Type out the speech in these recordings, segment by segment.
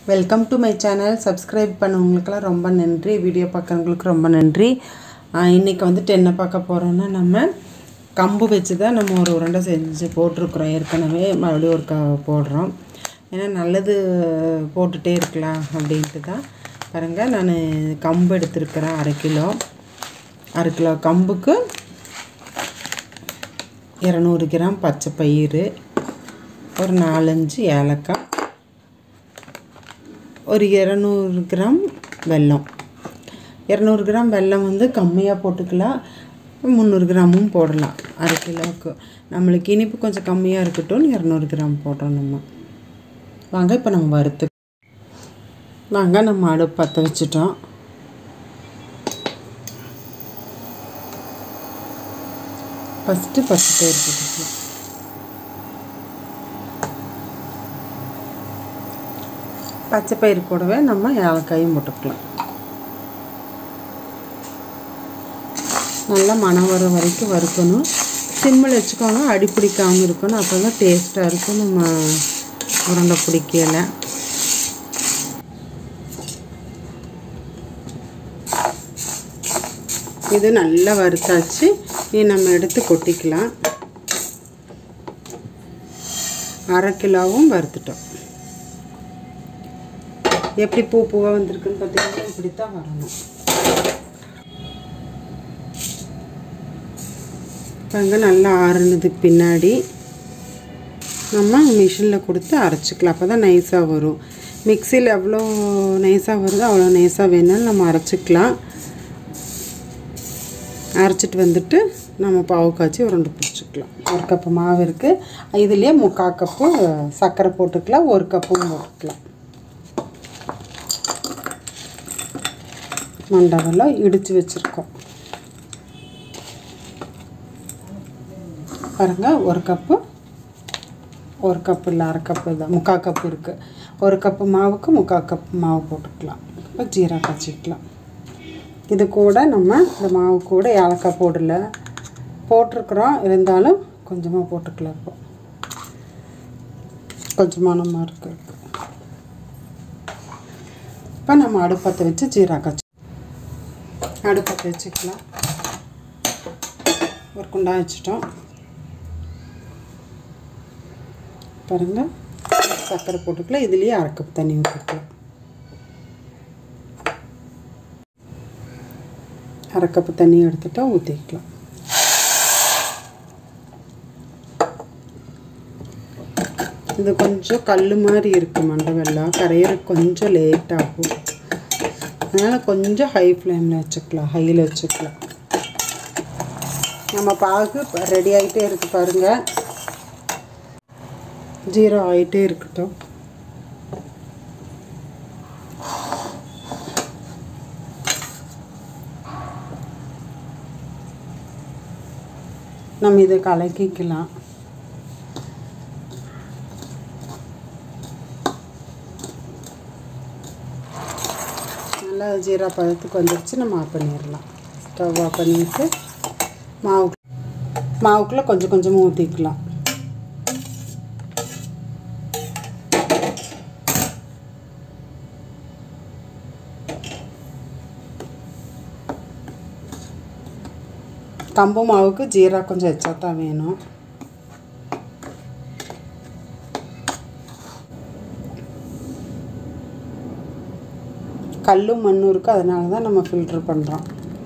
welcome to my channel subscribe பண்ணவங்களுக்கெல்லாம் ரொம்ப நன்றி வீடியோ பார்க்குறவங்களுக்கு ரொம்ப நன்றி ஆஹ் இன்னைக்கு வந்துட்டு என்ன பார்க்க போகிறோன்னா நம்ம கம்பு வச்சு தான் நம்ம ஒரு உருண்டை செஞ்சு போட்டிருக்குறோம் ஏற்கனவே மறுபடியும் ஒரு க போடுறோம் ஏன்னா நல்லது போட்டுகிட்டே இருக்கலாம் அப்படின்ட்டு தான் பாருங்கள் நான் கம்பு எடுத்திருக்கிறேன் அரை கிலோ அரை கிலோ கம்புக்கு இரநூறு கிராம் பச்சை பயிறு ஒரு நாலஞ்சு ஏலக்காய் ஒரு இரநூறு கிராம் வெல்லம் இரநூறு கிராம் வெல்லம் வந்து கம்மியாக போட்டுக்கலாம் முந்நூறு கிராமும் போடலாம் அரை கிலோவுக்கு நம்மளுக்கு இனிப்பு கொஞ்சம் கம்மியாக இருக்கட்டும் இரநூறு கிராம் போடுறோம் நம்ம வாங்க இப்போ நம்ம வறுத்து வாங்க நம்ம அடுப்பு பற்ற வச்சுட்டோம் ஃபஸ்ட்டு பச்சை பயிர் போட்டுக்கலாம் பச்சை பயிர் கூடவே நம்ம ஏலக்காயும் போட்டுக்கலாம் நல்லா மணம் வர வரைக்கும் வறுக்கணும் சிம்மில் வச்சுக்கோங்க அடி பிடிக்காமல் இருக்கணும் அப்போ தான் டேஸ்ட்டாக இருக்கும் நம்ம உருண்டை பிடிக்கல இது நல்லா வறுத்தாச்சு இது நம்ம எடுத்து கொட்டிக்கலாம் அரை கிலோவும் வறுத்துட்டோம் எப்படி பூ பூவாக வந்திருக்குன்னு பார்த்தீங்கன்னா இப்படி தான் வரணும் பாருங்க நல்லா ஆறுனதுக்கு பின்னாடி நம்ம மிஷினில் கொடுத்து அரைச்சிக்கலாம் அப்போ தான் நைஸாக வரும் மிக்சியில் எவ்வளோ நைஸாக வருதோ அவ்வளோ நைஸாக வேணாலும் நம்ம அரைச்சிக்கலாம் அரைச்சிட்டு வந்துட்டு நம்ம பாவு காய்ச்சி உருண்டை பிடிச்சிக்கலாம் ஒரு கப்பு மாவு இருக்குது இதுலேயே முக்கால் கப்பு சர்க்கரை போட்டுக்கலாம் ஒரு கப்பும் போட்டுக்கலாம் மண்டவெல்லாம் இடித்து வச்சுருக்கோம் பாருங்கள் ஒரு கப்பு ஒரு கப்பு இல்லை அரை கப்பு தான் முக்கால் கப்பு இருக்குது ஒரு கப்பு மாவுக்கு முக்கால் கப்பு மாவு போட்டுக்கலாம் இப்போ ஜீரா காய்ச்சிக்கலாம் இது கூட நம்ம இந்த மாவு கூட ஏலக்காய் போடல போட்டிருக்குறோம் இருந்தாலும் கொஞ்சமாக போட்டுக்கலாம் இப்போ கொஞ்சம் மனமாக இருக்குது இப்போ நம்ம அடுப்பத்தை வச்சு ஜீரா காய்ச்சி அடுப்பத்தை வச்சுக்கலாம் ஒரு குண்டா வச்சுட்டோம் பாருங்கள் சர்க்கரை போட்டுக்கலாம் இதுலேயே அரை கப் தண்ணி ஊற்றிக்கலாம் அரை கப்பு தண்ணி எடுத்துட்டா ஊற்றிக்கலாம் இது கொஞ்சம் கல் மாதிரி இருக்குது மண்டை வெள்ளம் கரையிற கொஞ்சம் லேட் ஆகும் அதனால் கொஞ்சம் ஹை ஃப்ளேமில் வச்சுக்கலாம் ஹையில் வச்சுக்கலாம் நம்ம பாகு ரெடி ஆகிட்டே இருக்கு பாருங்கள் ஜீரோ ஆகிட்டே இருக்கட்டும் நம்ம இதை கலக்கிக்கலாம் நல்லா ஜீரா பழத்துக்கு வந்துடுச்சு நம்ம ஆஃப் பண்ணிடலாம் ஸ்டவ் ஆஃப் பண்ணிட்டு மாவு மாவுக்குள்ளே கொஞ்சம் கொஞ்சமாக ஊற்றிக்கலாம் கம்பு மாவுக்கு ஜீரா கொஞ்சம் எச்சா தான் வேணும் கல்லும் மண்ணும் இருக்குது அதனால தான் நம்ம ஃபில்ட்ரு பண்ணுறோம்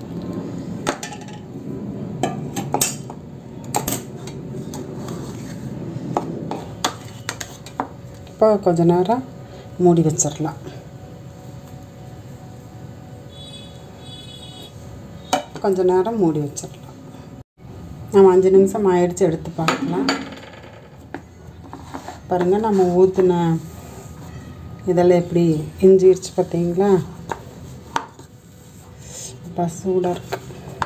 இப்போ கொஞ்ச நேரம் மூடி வச்சிடலாம் கொஞ்ச நேரம் மூடி வச்சிடலாம் நம்ம அஞ்சு நிமிஷம் ஆயிடுச்சு எடுத்து பார்க்கலாம் பாருங்கள் நம்ம ஊற்றின இதெல்லாம் எப்படி இஞ்சிருச்சு பார்த்தீங்களா அப்போ சூடாக இருக்கு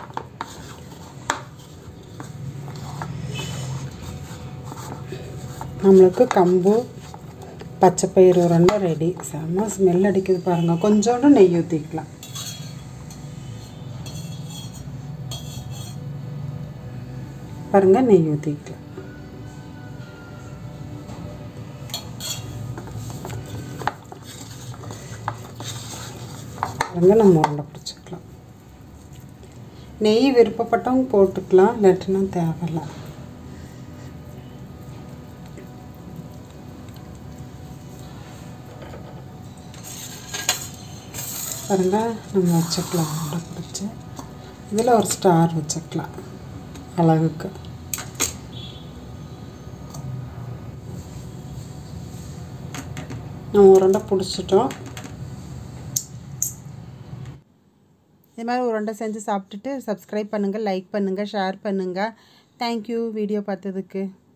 நம்மளுக்கு கம்பு பச்சை பயிர் உரண்டை ரெடி செம்ம ஸ்மெல் அடிக்குது பாருங்கள் கொஞ்சோண்டு நெய் ஊற்றிக்கலாம் பாருங்கள் நெய் ஊற்றிக்கலாம் பாருங்க நம்ம உருண்டை பிடிச்சிக்கலாம் நெய் விருப்பப்பட்டவங்க போட்டுக்கலாம் இல்லாட்டினா தேவையில்ல பாருங்க நம்ம வச்சுக்கலாம் உருண்டை பிடிச்சி இதில் ஒரு ஸ்டார் வச்சுக்கலாம் அழகுக்கு நம்ம உருண்டை பிடிச்சிட்டோம் இது மாதிரி உருண்டை செஞ்சு சாப்பிட்டுட்டு சப்ஸ்கிரைப் பண்ணுங்கள் லைக் பண்ணுங்கள் ஷேர் பண்ணுங்கள் தேங்க்யூ வீடியோ பார்த்ததுக்கு